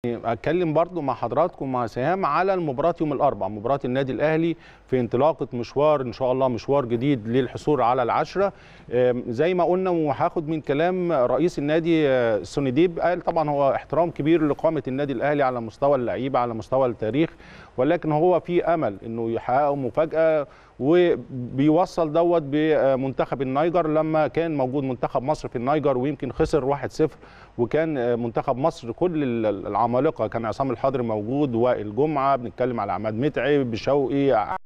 اتكلم برضو مع حضراتكم مع سهام على المباراه يوم الاربعاء مباراه النادي الاهلي في انطلاقه مشوار ان شاء الله مشوار جديد للحصول على العشره آم، زي ما قلنا وهاخد من كلام رئيس النادي آه، سونيديب قال طبعا هو احترام كبير لقامه النادي الاهلي على مستوى اللعيبه على مستوى التاريخ ولكن هو في امل انه يحققوا مفاجاه وبيوصل دوت بمنتخب النيجر لما كان موجود منتخب مصر في النيجر ويمكن خسر 1-0 وكان منتخب مصر كل العمالقه كان عصام الحضري موجود وائل جمعه بنتكلم على عماد متعب شوقي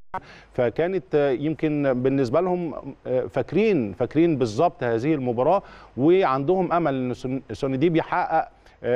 فكانت يمكن بالنسبه لهم فاكرين فاكرين بالظبط هذه المباراه وعندهم امل ان سونديب يحقق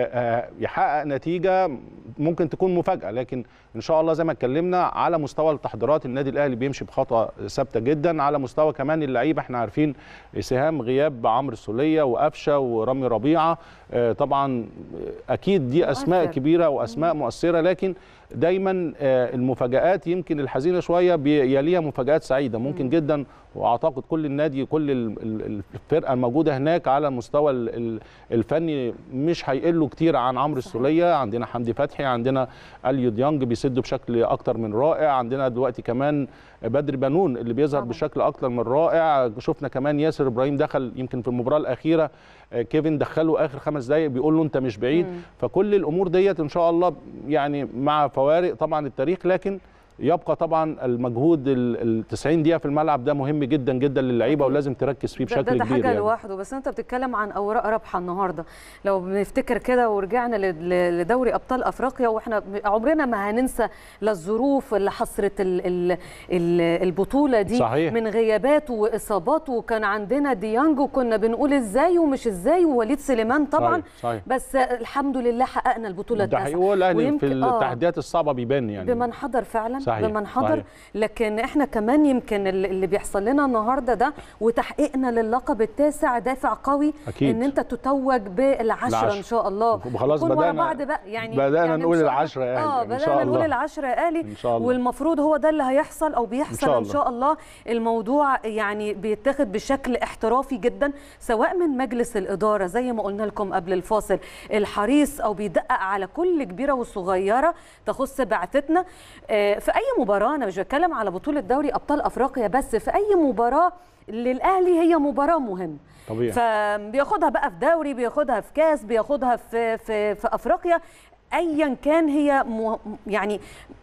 يحقق نتيجه ممكن تكون مفاجاه لكن ان شاء الله زي ما اتكلمنا على مستوى التحضيرات النادي الاهلي بيمشي بخطوه ثابته جدا على مستوى كمان اللعيبه احنا عارفين سهام غياب عمرو السوليه وقفشه ورامي ربيعه طبعا اكيد دي اسماء مؤثر. كبيره واسماء مؤثره لكن دايما آه، المفاجآت يمكن الحزينه شويه بي- يليها مفاجآت سعيده ممكن جدا واعتقد كل النادي كل ال- ال- الفرقه الموجوده هناك على المستوى ال- ال- الفني مش هيقلوا كتير عن عمرو السوليه عندنا حمدي فتحي عندنا اليو ديانج بيسدوا بشكل اكتر من رائع عندنا دلوقتي كمان بدر بنون اللي بيظهر طبعاً. بشكل اكتر من رائع شفنا كمان ياسر ابراهيم دخل يمكن في المباراه الاخيره آه، كيفن دخله اخر خمس دقائق بيقول له انت مش بعيد مم. فكل الامور ديت ان شاء الله يعني مع فوارق طبعا التاريخ لكن يبقى طبعا المجهود ال 90 دقيقه في الملعب ده مهم جدا جدا للعيبه أكيد. ولازم تركز فيه ده, بشكل ده, ده كبير حاجه يعني. لوحده بس انت بتتكلم عن اوراق رابحه النهارده لو بنفتكر كده ورجعنا ل- ل- لدوري ابطال افريقيا واحنا عمرنا ما هننسى لا الظروف اللي حصرت ال ال ال البطوله دي صحيح. من غيابات واصابات وكان عندنا ديانج وكنا بنقول ازاي ومش ازاي ووليد سليمان طبعا صحيح. صحيح. بس الحمد لله حققنا البطوله ده التاسعه حقيقي هو الاهلي في ويمكن- آه. التحديات الصعبه بيبان يعني بمن حضر فعلا صحيح، بمن حضر صحيح. لكن احنا كمان يمكن اللي اللي بيحصل لنا النهارده ده وتحقيقنا للقب التاسع دافع قوي أكيد. ان انت تتوج بالعشره العشرة. ان شاء الله وخلاص يكون ورا بدأنا- بعض بقى يعني بدأنا يعني إن نقول شاء الله- العشرة يا أهلي، اه إن شاء بدأنا نقول الله. العشرة يا آلي إن شاء الله. والمفروض هو ده اللي هيحصل او بيحصل شاء ان الله. شاء الله الموضوع يعني بيتاخد بشكل احترافي جدا سواء من مجلس الاداره زي ما قلنا لكم قبل الفاصل الحريص او بيدقق على كل كبيره وصغيره تخص بعثتنا آه، في اي مباراه انا مش بتكلم على بطوله دوري ابطال افريقيا بس في اي مباراه للاهلي هي مباراه مهمه طبيعي. فبياخدها بقى في دوري بياخدها في كاس بياخدها في في في افريقيا ايا كان هي مه يعني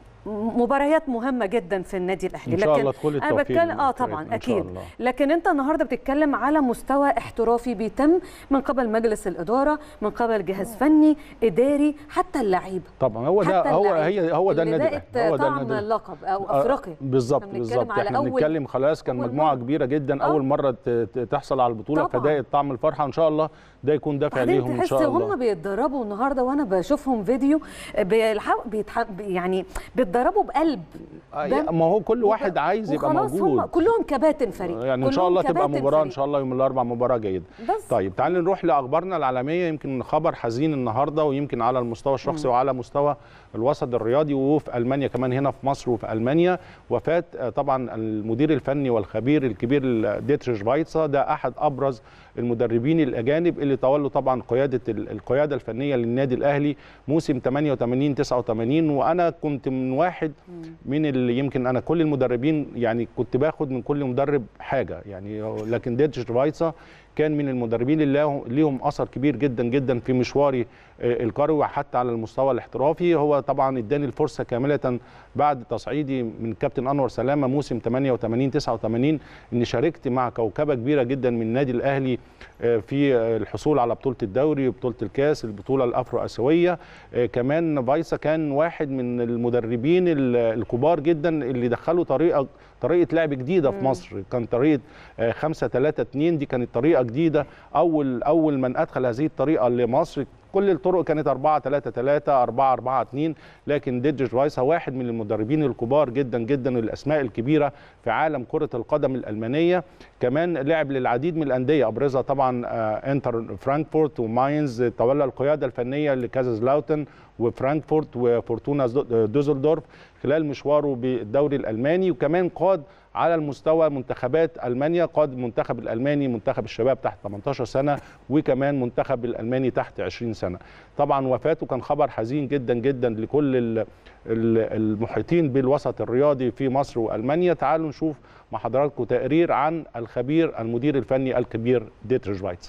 مباريات مهمه جدا في النادي الاهلي إن شاء الله تدخل انا التوفيق بتكلم اه طبعا إن شاء اكيد الله. لكن انت النهارده بتتكلم على مستوى احترافي بيتم من قبل مجلس الاداره من قبل جهاز فني اداري حتى اللعيبه طبعا هو ده حتى هو اللعيبة هي هو ده اللي النادي دقت الاهلي هو ده طعم النادي الأهلي. اللقب او آه، افريقيا بالظبط إحنا بنتكلم بالظبط على احنا أول- بنتكلم خلاص كان أول مجموعه مرة. كبيره جدا آه. اول مره ت- ت- تحصل على البطوله طبعاً. فده طعم الفرحه وان شاء الله ده يكون دافع بعدين ليهم ان تحس شاء هم الله بيتدربوا النهارده وانا بشوفهم فيديو بيلحقوا بيتح... يعني بيتدربوا بقلب آه، ده- ما هو كل واحد عايز يبقى وخلاص هم موجود كلهم كباتن فريق يعني ان شاء كلهم الله تبقى كباتن مباراه ان فريق. شاء الله يوم الاربعاء مباراه جيده بس طيب تعالوا نروح لاخبارنا العالميه يمكن خبر حزين النهارده ويمكن على المستوى الشخصي وعلى مستوى الوسط الرياضي وفي المانيا كمان هنا في مصر وفي المانيا وفاه آه، طبعا المدير الفني والخبير الكبير ديتريش فايتسا ده احد ابرز المدربين الاجانب اللي تولوا طبعا قياده ال- القياده الفنيه للنادي الاهلي موسم 88 89 وانا كنت من واحد من اللي يمكن انا كل المدربين يعني كنت باخد من كل مدرب حاجه يعني لكن ديتريش فايتسا كان من المدربين اللي له- ليهم اثر كبير جدا جدا في مشواري آه، الكروي وحتى على المستوى الاحترافي هو طبعا اداني الفرصه كامله بعد تصعيدي من كابتن انور سلامه موسم 88 89 اني شاركت مع كوكبه كبيره جدا من النادي الاهلي آه، في آه، الحصول على بطوله الدوري وبطوله الكاس البطوله الافرو اسيويه آه، كمان فايسا كان واحد من المدربين ال- الكبار جدا اللي دخلوا طريقه طريقه لعب جديده في مصر كان طريقه 5 3 2 دي كانت طريقه جديده اول اول من ادخل هذه الطريقه لمصر كل الطرق كانت 4 3 3 4 4 2 لكن ديدج رايس هو واحد من المدربين الكبار جدا جدا والاسماء الكبيره في عالم كره القدم الالمانيه كمان لعب للعديد من الانديه ابرزها طبعا آه، انتر فرانكفورت وماينز تولى القياده الفنيه لكازازلاوتن وفرانكفورت وفورتونا دوزلدورف خلال مشواره بالدوري الالماني وكمان قاد على المستوى منتخبات المانيا قاد المنتخب الالماني منتخب الشباب تحت 18 سنه وكمان منتخب الالماني تحت 20 سنه طبعا وفاته كان خبر حزين جدا جدا لكل ال- ال- المحيطين بالوسط الرياضي في مصر والمانيا تعالوا نشوف مع حضراتكم تقرير عن الخبير المدير الفني الكبير ديتر شفايتس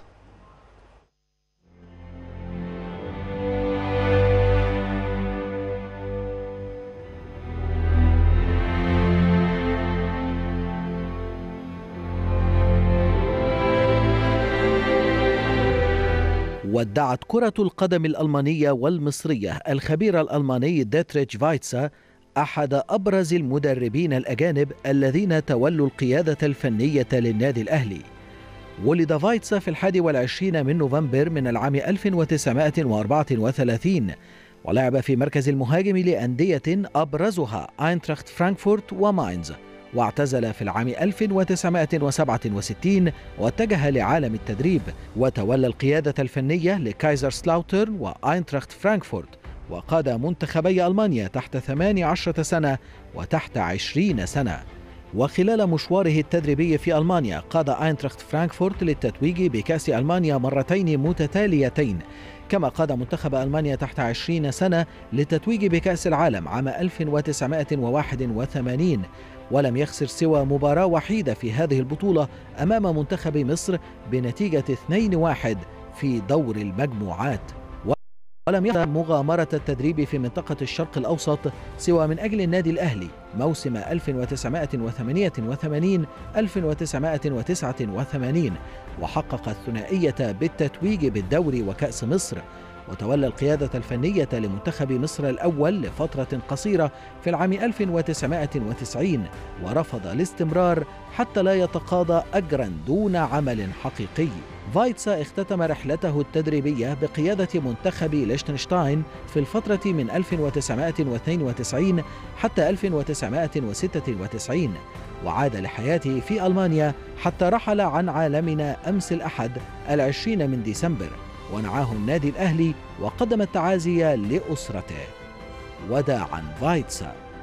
ودعت كرة القدم الألمانية والمصرية الخبير الألماني ديتريتش فايتسا أحد أبرز المدربين الأجانب الذين تولوا القيادة الفنية للنادي الأهلي ولد فايتسا في الحادي والعشرين من نوفمبر من العام 1934 ولعب في مركز المهاجم لأندية أبرزها أينتراخت فرانكفورت وماينز واعتزل في العام 1967 واتجه لعالم التدريب وتولى القيادة الفنية لكايزر سلاوترن وأينتراخت فرانكفورت وقاد منتخبي ألمانيا تحت 18 سنة وتحت 20 سنة وخلال مشواره التدريبي في ألمانيا قاد أينتراخت فرانكفورت للتتويج بكأس ألمانيا مرتين متتاليتين كما قاد منتخب ألمانيا تحت 20 سنة للتتويج بكأس العالم عام 1981 ولم يخسر سوى مباراة وحيدة في هذه البطولة أمام منتخب مصر بنتيجة 2-1 في دور المجموعات ولم يخسر مغامرة التدريب في منطقة الشرق الأوسط سوى من أجل النادي الأهلي موسم 1988 1989 وحقق الثنائية بالتتويج بالدوري وكأس مصر وتولى القيادة الفنية لمنتخب مصر الأول لفترة قصيرة في العام 1990 ورفض الاستمرار حتى لا يتقاضى أجرا دون عمل حقيقي فايتسا اختتم رحلته التدريبية بقيادة منتخب ليشتنشتاين في الفترة من 1992 حتى 1996 وعاد لحياته في ألمانيا حتى رحل عن عالمنا أمس الأحد العشرين من ديسمبر ونعاه النادي الأهلي وقدم التعازي لأسرته وداعا فايتسا